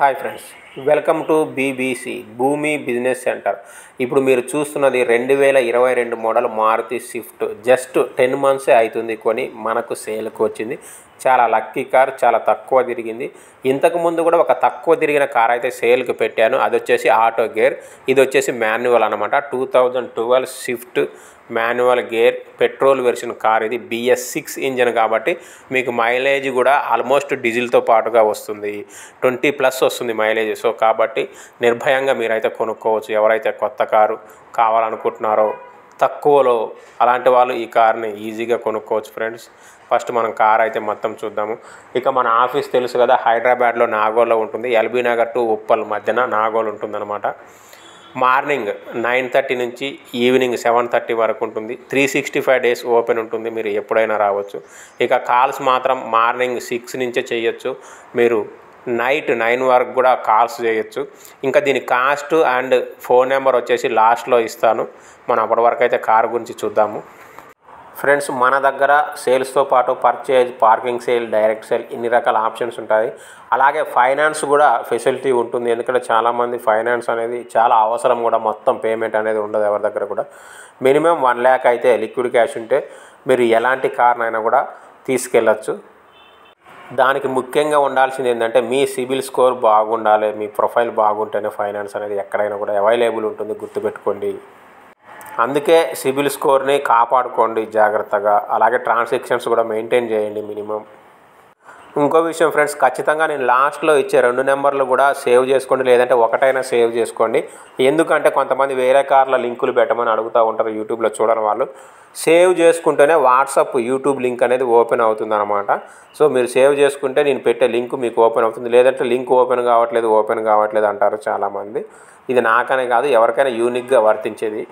hi friends welcome to BBC Bhoomi business centre ఇప్పుడు మీరు చూస్తున్నది రెండు వేల ఇరవై రెండు model Maruti Swift just ten మంత్సే అవుతుంది కొని మనకు సేల్కి వచ్చింది చాలా లక్కీ కార్ చాలా తక్కువ తిరిగింది ఇంతకు ముందు కూడా ఒక తక్కువ తిరిగిన కార్ అయితే సేల్కి పెట్టాను అది వచ్చేసి ఆటో గేర్ ఇది వచ్చేసి మాన్యువల్ అనమాట two thousand twelve Swift manual gear petrol version car ఇది బిఎస్ సిక్స్ ఇంజన్ కాబట్టి మీకు మైలేజ్ కూడా ఆల్మోస్ట్ డీజిల్తో పాటుగా వస్తుంది ట్వంటీ ప్లస్ వస్తుంది మైలేజ్ సో కాబట్టి నిర్భయంగా మీరైతే కొనుక్కోవచ్చు ఎవరైతే కొత్త కారు కావాలనుకుంటున్నారో తక్కువలో అలాంటి వాళ్ళు ఈ కార్ని ఈజీగా కొనుక్కోవచ్చు ఫ్రెండ్స్ ఫస్ట్ మనం కార్ అయితే మొత్తం చూద్దాము ఇక మన ఆఫీస్ తెలుసు కదా హైదరాబాద్లో నాగోల్లో ఉంటుంది ఎల్బీ నగర్ టు ఉప్పల్ మధ్యన నాగోల్ ఉంటుందన్నమాట మార్నింగ్ నైన్ థర్టీ నుంచి ఈవినింగ్ సెవెన్ థర్టీ వరకు ఉంటుంది three sixty five days open ఉంటుంది మీరు ఎప్పుడైనా రావచ్చు ఇక కాల్స్ మాత్రం మార్నింగ్ సిక్స్ నుంచే చేయొచ్చు మీరు నైట్ నైన్ వరకు కూడా కాల్స్ చేయొచ్చు ఇంకా దీని కాస్ట్ అండ్ ఫోన్ నెంబర్ వచ్చేసి లాస్ట్లో ఇస్తాను మనం అప్పటి వరకు అయితే కార్ గురించి చూద్దాము ఫ్రెండ్స్ మన దగ్గర సేల్స్తో పాటు purchase parking sale direct sale ఇన్ని రకాల ఆప్షన్స్ ఉంటాయి అలాగే ఫైనాన్స్ కూడా ఫెసిలిటీ ఉంటుంది ఎందుకంటే చాలామంది ఫైనాన్స్ అనేది చాలా అవసరం కూడా మొత్తం పేమెంట్ అనేది ఉండదు ఎవరి దగ్గర కూడా మినిమం వన్ ల్యాక్ అయితే లిక్విడ్ క్యాష్ ఉంటే మీరు ఎలాంటి కార్నైనా కూడా తీసుకెళ్ళచ్చు దానికి ముఖ్యంగా ఉండాల్సింది ఏంటంటే మీ సిబిల్ స్కోర్ బాగుండాలి మీ ప్రొఫైల్ బాగుంటేనే ఫైనాన్స్ అనేది ఎక్కడైనా కూడా అవైలబుల్ ఉంటుంది గుర్తుపెట్టుకోండి అందుకే సిబిల్ స్కోర్ని కాపాడుకోండి జాగ్రత్తగా అలాగే ట్రాన్సాక్షన్స్ కూడా మెయింటైన్ చేయండి మినిమం ఇంకో విషయం ఫ్రెండ్స్ ఖచ్చితంగా నేను లాస్ట్లో ఇచ్చే రెండు నెంబర్లు కూడా సేవ్ చేసుకోండి లేదంటే ఒకటైనా సేవ్ చేసుకోండి ఎందుకంటే కొంతమంది వేరే కార్ల లింకులు పెట్టమని అడుగుతూ ఉంటారు యూట్యూబ్లో చూడని వాళ్ళు సేవ్ చేసుకుంటేనే వాట్సాప్ యూట్యూబ్ లింక్ అనేది ఓపెన్ అవుతుంది అనమాట సో మీరు సేవ్ చేసుకుంటే నేను పెట్టే లింక్ మీకు ఓపెన్ అవుతుంది లేదంటే లింక్ ఓపెన్ కావట్లేదు ఓపెన్ కావట్లేదు అంటారు చాలామంది ఇది నాకనే కాదు ఎవరికైనా యూనిక్గా వర్తించేది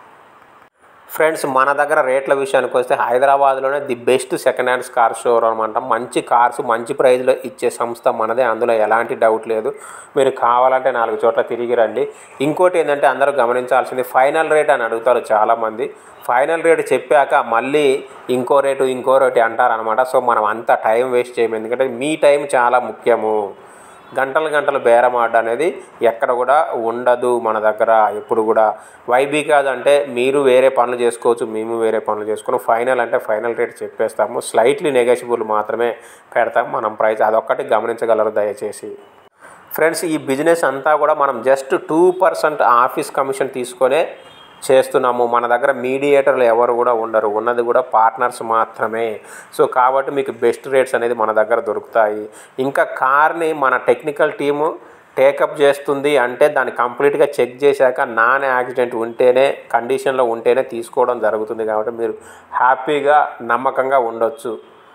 ఫ్రెండ్స్ మన దగ్గర రేట్ల విషయానికి వస్తే హైదరాబాద్లోనే the best second hands car showroom అంట మంచి కార్స్ మంచి ప్రైజ్లో ఇచ్చే సంస్థ మనదే అందులో ఎలాంటి డౌట్ లేదు మీరు కావాలంటే నాలుగు చోట్ల తిరిగి రండి ఇంకోటి ఏంటంటే అందరూ గమనించాల్సింది ఫైనల్ రేట్ అని అడుగుతారు చాలామంది ఫైనల్ రేట్ చెప్పాక మళ్ళీ ఇంకో రేటు ఇంకో రేటు అంటారనమాట సో మనం అంత టైం వేస్ట్ చేయము ఎందుకంటే మీ టైం చాలా ముఖ్యము గంటలు గంటలు బేరం ఆట అనేది ఎక్కడ కూడా ఉండదు మన దగ్గర ఎప్పుడు కూడా వైబీ కాదంటే మీరు వేరే పనులు చేసుకోవచ్చు మేము వేరే పనులు చేసుకుని ఫైనల్ అంటే ఫైనల్ రేట్ చెప్పేస్తాము స్లైట్లీ నెగోషియబుల్ మాత్రమే పెడతాం మనం ప్రైస్ అదొక్కటి గమనించగలరు దయచేసి ఫ్రెండ్స్ ఈ బిజినెస్ అంతా కూడా మనం just two percent office commission తీసుకొనే చేస్తున్నాము మన దగ్గర మీడియేటర్లు ఎవరు కూడా ఉండరు ఉన్నది కూడా పార్ట్నర్స్ మాత్రమే సో కాబట్టి మీకు బెస్ట్ రేట్స్ అనేది మన దగ్గర దొరుకుతాయి ఇంకా కార్ని మన టెక్నికల్ టీము టేకప్ చేస్తుంది అంటే దాన్ని కంప్లీట్గా చెక్ చేశాక నాన్ యాక్సిడెంట్ ఉంటేనే కండిషన్లో ఉంటేనే తీసుకోవడం జరుగుతుంది కాబట్టి మీరు హ్యాపీగా నమ్మకంగా ఉండొచ్చు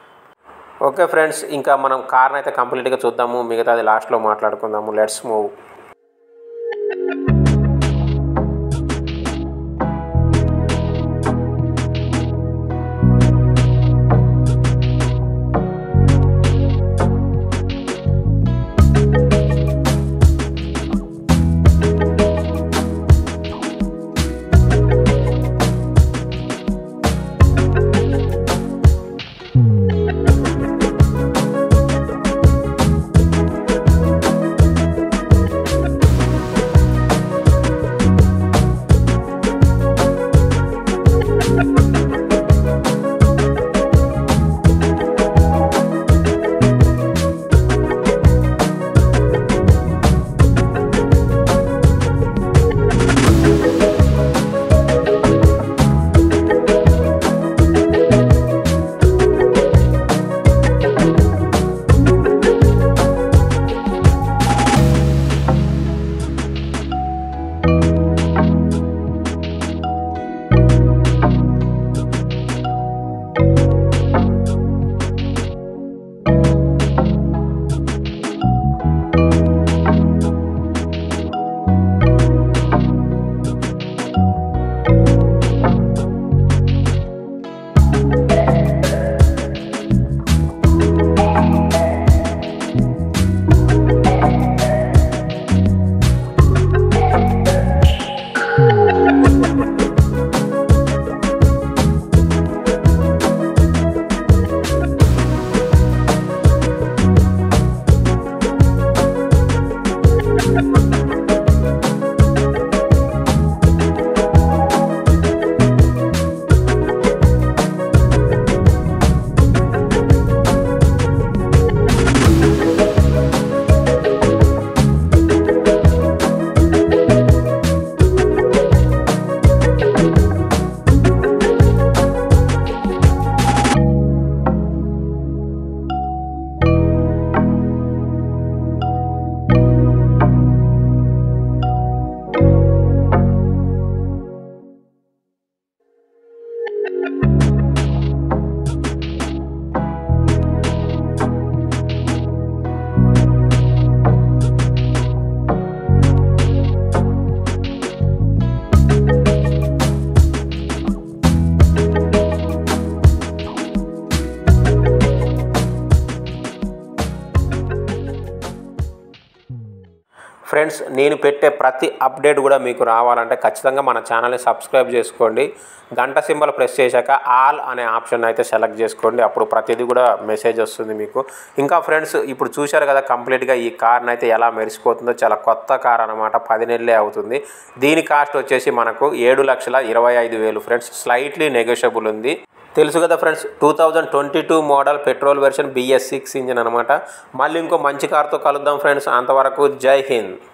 ఓకే ఫ్రెండ్స్ ఇంకా మనం కార్ని అయితే కంప్లీట్గా చూద్దాము మిగతాది లాస్ట్లో మాట్లాడుకుందాము లెట్స్ మూవ్ ఫ్రెండ్స్ నేను పెట్టే ప్రతి అప్డేట్ కూడా మీకు రావాలంటే ఖచ్చితంగా మన ఛానల్ని సబ్స్క్రైబ్ చేసుకోండి గంట సింబల్ ప్రెస్ చేశాక ఆల్ అనే ఆప్షన్ అయితే సెలెక్ట్ చేసుకోండి అప్పుడు ప్రతిదీ కూడా మెసేజ్ వస్తుంది మీకు ఇంకా ఫ్రెండ్స్ ఇప్పుడు చూశారు కదా కంప్లీట్గా ఈ కార్ని అయితే ఎలా మెరిసిపోతుందో చాలా కొత్త కార్ అనమాట పది నెలలే అవుతుంది దీని కాస్ట్ వచ్చేసి మనకు ఏడు లక్షల ఇరవై ఐదు వేలు ఫ్రెండ్స్ స్లైట్లీ నెగోషియబుల్ ఉంది తెలుసు కదా friends two thousand twenty two model petrol version BS six engine అనమాట మళ్ళీ ఇంకో మంచి కార్తో కలుద్దాం ఫ్రెండ్స్ అంతవరకు జై హింద్